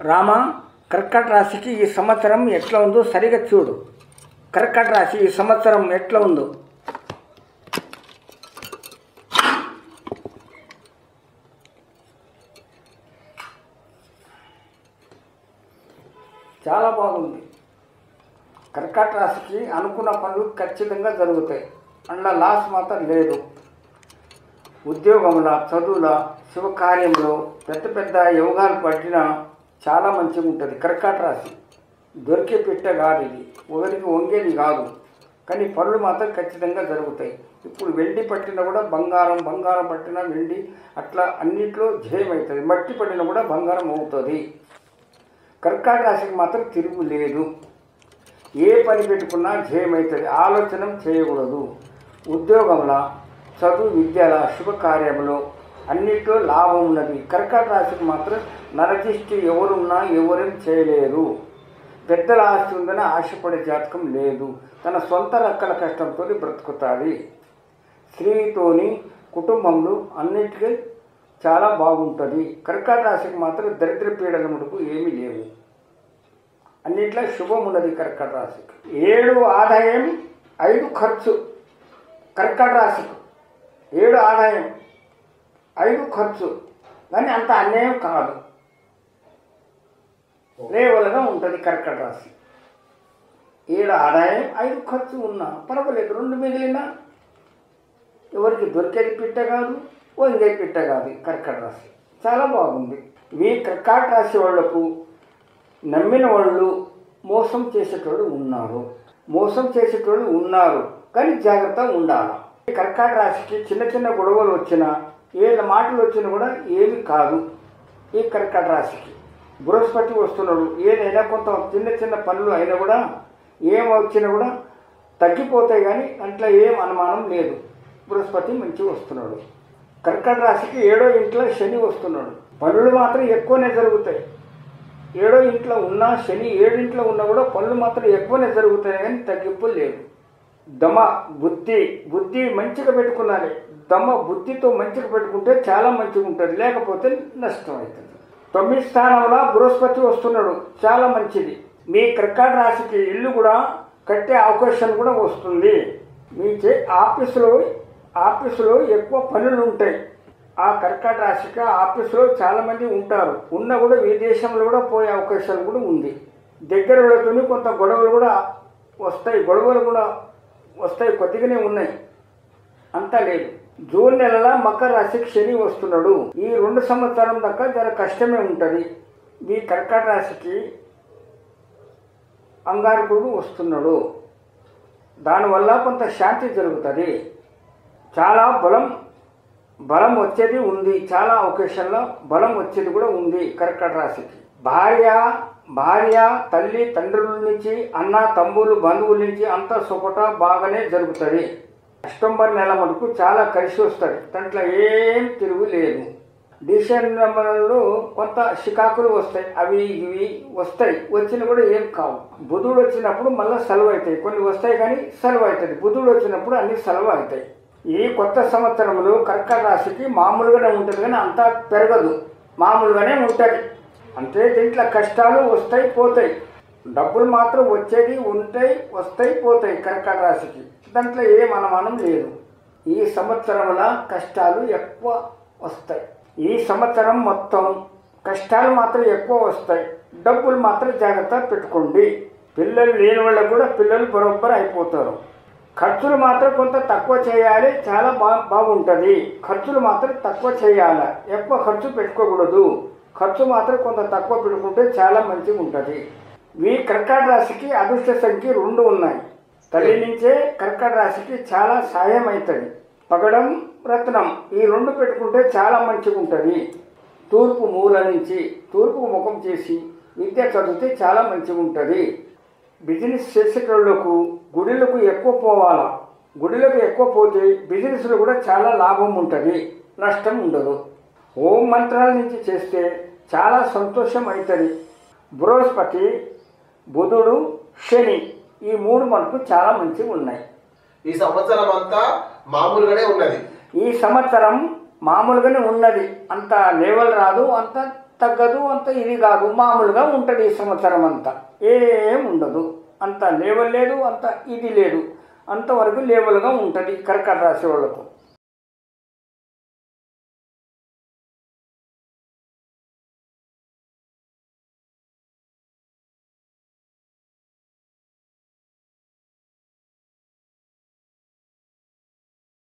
రామ కర్కట రాశికి ఈ సంవత్సరం ఎట్లా ఉందో సరిగా చూడు కర్కట రాశి ఈ సంవత్సరం ఎట్లా ఉందో చాలా బాగుంది కర్కాట రాశికి అనుకున్న పనులు ఖచ్చితంగా జరుగుతాయి అందులో లాస్ మాత్రం లేదు ఉద్యోగంలో చదువుల శుభకార్యంలో పెద్ద పెద్ద యోగాలు పట్టినా చాలా మంచిగా ఉంటుంది కర్కాట రాశి దొరికే పెట్ట కాదు ఇది ఒకరికి వంగేది కాదు కానీ పనులు మాత్రం ఖచ్చితంగా జరుగుతాయి ఇప్పుడు వెండి పట్టినా కూడా బంగారం బంగారం పట్టినా వెండి అట్లా అన్నిట్లో జయం అవుతుంది మట్టి పట్టినా కూడా బంగారం అవుతుంది కర్కాట రాశికి మాత్రం తిరుగు లేదు ఏ పని పెట్టుకున్నా జయమవుతుంది ఆలోచన చేయకూడదు ఉద్యోగంలో చదువు విద్యల శుభకార్యంలో అన్నిట్లో లాభం ఉన్నది కర్కాట రాశికి మాత్రం నరదిష్టి ఎవరున్నా ఎవరేం చేయలేరు పెద్దల ఆస్తి ఉందని ఆశపడే జాతకం లేదు తన సొంత రక్కల కష్టంతో బ్రతుకుతుంది స్త్రీతోని కుటుంబంలో అన్నిటికీ చాలా బాగుంటుంది కర్కాట రాశికి మాత్రం దరిద్ర పీడల మటుకు ఏమీ లేవు అన్నిట్లో శుభం ఉన్నది కర్కట రాశికి ఏడు ఆదాయం ఐదు ఖర్చు కర్కట రాశికి ఏడు ఆదాయం ఐదు ఖర్చు కానీ అంత అన్యాయం కాదు రేవలుగా ఉంటుంది కర్కట రాశి ఏడు ఆదాయం ఐదు ఖర్చు ఉన్నా పర్వాలేదు రెండు మిగిలినా ఎవరికి దొరికేది పిట్ట కాదు వంగే పిట్ట కాదు ఈ కర్కట రాశి చాలా బాగుంది మీ కర్కాట రాశి వాళ్లకు నమ్మిన వాళ్ళు మోసం చేసేటోళ్ళు ఉన్నారు మోసం చేసేటోళ్ళు ఉన్నారు కానీ జాగ్రత్తగా ఉండాలి ఈ కర్కాట రాశికి చిన్న చిన్న గొడవలు వచ్చినా ఏళ్ళ మాటలు వచ్చినా కూడా ఏమి కాదు ఈ కర్కాట రాశికి బృహస్పతి వస్తున్నాడు ఏదైనా కొంత చిన్న చిన్న పనులు అయినా కూడా ఏం వచ్చినా కూడా తగ్గిపోతాయి కానీ అట్లా ఏం అనుమానం లేదు బృహస్పతి మంచిగా వస్తున్నాడు కర్కాట రాశికి ఏడో ఇంట్లో శని వస్తున్నాడు పనులు మాత్రం ఎక్కువనే జరుగుతాయి ఏడో ఇంట్లో ఉన్నా శని ఏడింట్లో ఉన్నా కూడా పనులు మాత్రం ఎక్కువనే జరుగుతాయి కానీ తగ్గింపు లేదు దమ బుద్ధి బుద్ధి మంచిగా పెట్టుకున్నాలి దమ బుద్ధితో మంచిగా పెట్టుకుంటే చాలా మంచిగా ఉంటుంది లేకపోతే నష్టం అవుతుంది తొమ్మిది స్థానంలో బృహస్పతి వస్తున్నాడు చాలా మంచిది మీ కర్కాట రాశికి ఇల్లు కూడా కట్టే అవకాశం కూడా వస్తుంది మీ చే ఆఫీసులో ఆఫీసులో ఎక్కువ పనులు ఉంటాయి ఆ కర్కాట రాశికి ఆఫీసులో చాలామంది ఉంటారు ఉన్న కూడా విదేశంలో కూడా పోయే అవకాశాలు కూడా ఉంది దగ్గర వాళ్ళతోని కొంత గొడవలు కూడా వస్తాయి గొడవలు కూడా వస్తాయి కొద్దిగానే ఉన్నాయి అంతా లేదు జూన్ నెలలో మకర రాశికి శని వస్తున్నాడు ఈ రెండు సంవత్సరం దాకా జర కష్టమే ఉంటుంది మీ కర్కాట రాశికి అంగారకుడు వస్తున్నాడు దానివల్ల కొంత శాంతి జరుగుతుంది చాలా బలం బలం వచ్చేది ఉంది చాలా అవకాశాల్లో బలం వచ్చేది కూడా ఉంది కర్కట రాశికి భార్య భార్య తల్లి తండ్రుల నుంచి అన్న తమ్ములు బంధువుల నుంచి అంతా సుపట బాగానే జరుగుతుంది అక్టోబర్ నెల మటుకు చాలా కలిసి వస్తుంది దాంట్లో ఏం తిరుగు లేదు డిసెంబర్లో కొంత షికాకులు వస్తాయి అవి ఇవి వస్తాయి వచ్చినా కూడా ఏం కావు బుధుడు వచ్చినప్పుడు మళ్ళీ సెలవు అవుతాయి కొన్ని వస్తాయి కానీ సెలవు అవుతుంది బుధుడు వచ్చినప్పుడు అన్ని సెలవు అవుతాయి ఈ కొత్త సంవత్సరంలో కర్కట రాశికి మామూలుగానే ఉంటుంది కానీ అంతా పెరగదు మామూలుగానే ఉంటుంది అంటే దీంట్లో కష్టాలు వస్తాయి పోతాయి డబ్బులు మాత్రం వచ్చేది ఉంటాయి వస్తాయి పోతాయి కర్కట రాశికి దాంట్లో ఏం అనుమానం లేదు ఈ సంవత్సరంలో కష్టాలు ఎక్కువ వస్తాయి ఈ సంవత్సరం మొత్తం కష్టాలు మాత్రం ఎక్కువ వస్తాయి డబ్బులు మాత్రం జాగ్రత్త పెట్టుకోండి పిల్లలు లేని వాళ్ళకు కూడా పిల్లలు బరోబ్బర్ అయిపోతారు ఖర్చులు మాత్రం కొంత తక్కువ చేయాలి చాలా బా బాగుంటుంది ఖర్చులు మాత్రం తక్కువ చేయాలి ఎక్కువ ఖర్చు పెట్టుకోకూడదు ఖర్చు మాత్రం కొంత తక్కువ పెట్టుకుంటే చాలా మంచిగా ఉంటుంది మీ కర్కాట రాశికి అదృష్ట సంఖ్య రెండు ఉన్నాయి తల్లి నుంచే కర్కాట రాశికి చాలా సాయం అవుతుంది పగడం రత్నం ఈ రెండు పెట్టుకుంటే చాలా మంచిగా ఉంటుంది తూర్పు మూల నుంచి తూర్పు ముఖం చేసి విద్య చదివితే చాలా మంచిగా ఉంటుంది బిజినెస్ చేసేటోళ్ళకు గుడిలకు ఎక్కువ పోవాలా గుడిలకు ఎక్కువ పోతే బిజినెస్లో కూడా చాలా లాభం ఉంటుంది నష్టం ఉండదు ఓం మంత్రాల నుంచి చేస్తే చాలా సంతోషం అవుతుంది బృహస్పతి బుధుడు శని ఈ మూడు మనకు చాలా మంచిగా ఉన్నాయి ఈ సంవత్సరం అంతా మామూలుగానే ఉన్నది ఈ సంవత్సరం మామూలుగానే ఉన్నది అంత లేవల్ రాదు అంత తగ్గదు అంత ఇది కాదు మామూలుగా ఉంటుంది ఈ సంవత్సరం అంతా ఏం ఉండదు అంత లేవల్ లేదు అంత ఇది లేదు అంతవరకు లేవల్గా ఉంటుంది కర్కట రాశి వాళ్ళకు